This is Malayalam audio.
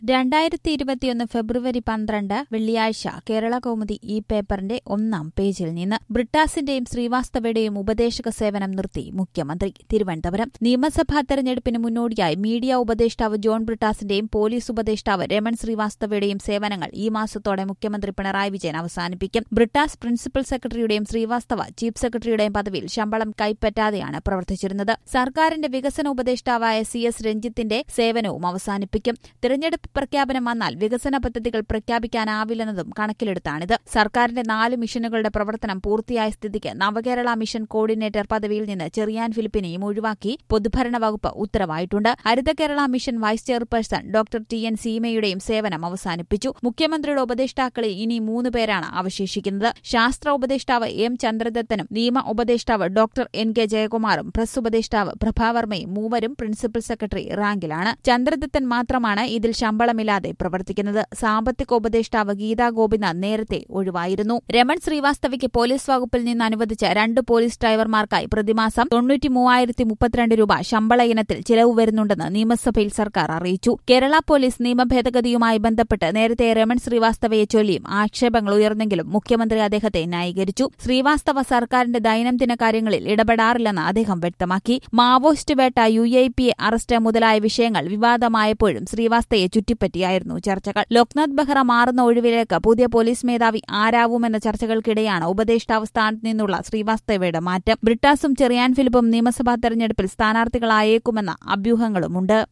രണ്ടായിരത്തി ഇരുപത്തിയൊന്ന് ഫെബ്രുവരി പന്ത്രണ്ട് വെള്ളിയാഴ്ച കേരള കൗമുദി ഈ പേപ്പറിന്റെ ഒന്നാം പേജിൽ നിന്ന് ബ്രിട്ടാസിന്റെയും ശ്രീവാസ്തവയുടെയും ഉപദേശക സേവനം നിർത്തി മുഖ്യമന്ത്രി തിരുവനന്തപുരം നിയമസഭാ തെരഞ്ഞെടുപ്പിന് മുന്നോടിയായി മീഡിയ ഉപദേഷ്ടാവ് ജോൺ ബ്രിട്ടാസിന്റെയും പോലീസ് ഉപദേഷ്ടാവ് രമൺ ശ്രീവാസ്തവയുടെയും സേവനങ്ങൾ ഈ മാസത്തോടെ മുഖ്യമന്ത്രി പിണറായി വിജയൻ അവസാനിപ്പിക്കും ബ്രിട്ടാസ് പ്രിൻസിപ്പൽ സെക്രട്ടറിയുടെയും ശ്രീവാസ്തവ ചീഫ് സെക്രട്ടറിയുടെയും പദവിയിൽ ശമ്പളം കൈപ്പറ്റാതെയാണ് പ്രവർത്തിച്ചിരുന്നത് സർക്കാരിന്റെ വികസന ഉപദേഷ്ടാവായ സി എസ് രഞ്ജിത്തിന്റെ സേവനവും അവസാനിപ്പിക്കും തിരഞ്ഞെടുപ്പ് പ്രഖ്യാപനം വന്നാൽ വികസന പദ്ധതികൾ പ്രഖ്യാപിക്കാനാവില്ലെന്നതും കണക്കിലെടുത്താണിത് സർക്കാരിന്റെ നാല് മിഷനുകളുടെ പ്രവർത്തനം പൂർത്തിയായ സ്ഥിതിക്ക് നവകേരള മിഷൻ കോർഡിനേറ്റർ പദവിയിൽ നിന്ന് ചെറിയാൻ ഫിലിപ്പിനെയും ഒഴിവാക്കി പൊതുഭരണ വകുപ്പ് ഉത്തരവായിട്ടുണ്ട് Haritha Kerala mission vice chairperson doctor T N സീമയുടെയും സേവനം അവസാനിപ്പിച്ചു മുഖ്യമന്ത്രിയുടെ ഉപദേഷ്ടാക്കളിൽ ഇനി മൂന്ന് പേരാണ് അവശേഷിക്കുന്നത് ശാസ്ത്ര ഉപദേഷ്ടാവ് എം ചന്ദ്രദത്തനും നിയമ ഉപദേഷ്ടാവ് ഡോക്ടർ എൻ കെ ജയകുമാറും പ്രസ് ഉപദേഷ്ടാവ് പ്രഭാവർമ്മയും മൂവരും പ്രിൻസിപ്പൽ സെക്രട്ടറി റാങ്കിലാണ് ചന്ദ്രദത്തൻ മാത്രമാണ് ഇതിൽ ശമ്പളമില്ലാതെ പ്രവർത്തിക്കുന്നത് സാമ്പത്തിക ഉപദേഷ്ടാവ് ഗീതാ ഗോപിനാഥ് നേരത്തെ ഒഴിവായിരുന്നു രമൺ ശ്രീവാസ്തവയ്ക്ക് പോലീസ് വകുപ്പിൽ നിന്ന് അനുവദിച്ച രണ്ട് പോലീസ് ഡ്രൈവർമാർക്കായി പ്രതിമാസം തൊണ്ണൂറ്റി മൂവായിരത്തി മുപ്പത്തിരണ്ട് രൂപ ശമ്പള ഇനത്തിൽ ചിലവ് വരുന്നുണ്ടെന്ന് നിയമസഭയിൽ സർക്കാർ അറിയിച്ചു കേരള പോലീസ് നിയമ ഭേദഗതിയുമായി ബന്ധപ്പെട്ട് നേരത്തെ രമൺ ശ്രീവാസ്തവയെ ചൊല്ലിയും ആക്ഷേപങ്ങൾ ഉയർന്നെങ്കിലും മുഖ്യമന്ത്രി അദ്ദേഹത്തെ ന്യായീകരിച്ചു ശ്രീവാസ്തവ സർക്കാരിന്റെ ദൈനംദിന കാര്യങ്ങളിൽ ഇടപെടാറില്ലെന്ന് അദ്ദേഹം വ്യക്തമാക്കി മാവോയിസ്റ്റ് വേട്ട യു ഐ പി അറസ്റ്റ് മുതലായ വിഷയങ്ങൾ വിവാദമായപ്പോഴും ശ്രീവാസ്തയെ ചുറ്റിപ്പറ്റിയായിരുന്നു ചർച്ചകൾ ലോക്നാഥ് ബെഹ്റ മാറുന്ന ഒഴിവിലേക്ക് പുതിയ പോലീസ് മേധാവി ആരാവുമെന്ന ചർച്ചകൾക്കിടെയാണ് ഉപദേഷ്ടാവ് സ്ഥാനത്ത് നിന്നുള്ള ശ്രീവാസ്തവയുടെ മാറ്റം ബ്രിട്ടാസും ചെറിയാൻ ഫിലിപ്പും നിയമസഭാ തെരഞ്ഞെടുപ്പിൽ സ്ഥാനാർത്ഥികളായേക്കുമെന്ന അഭ്യൂഹങ്ങളുമുണ്ട്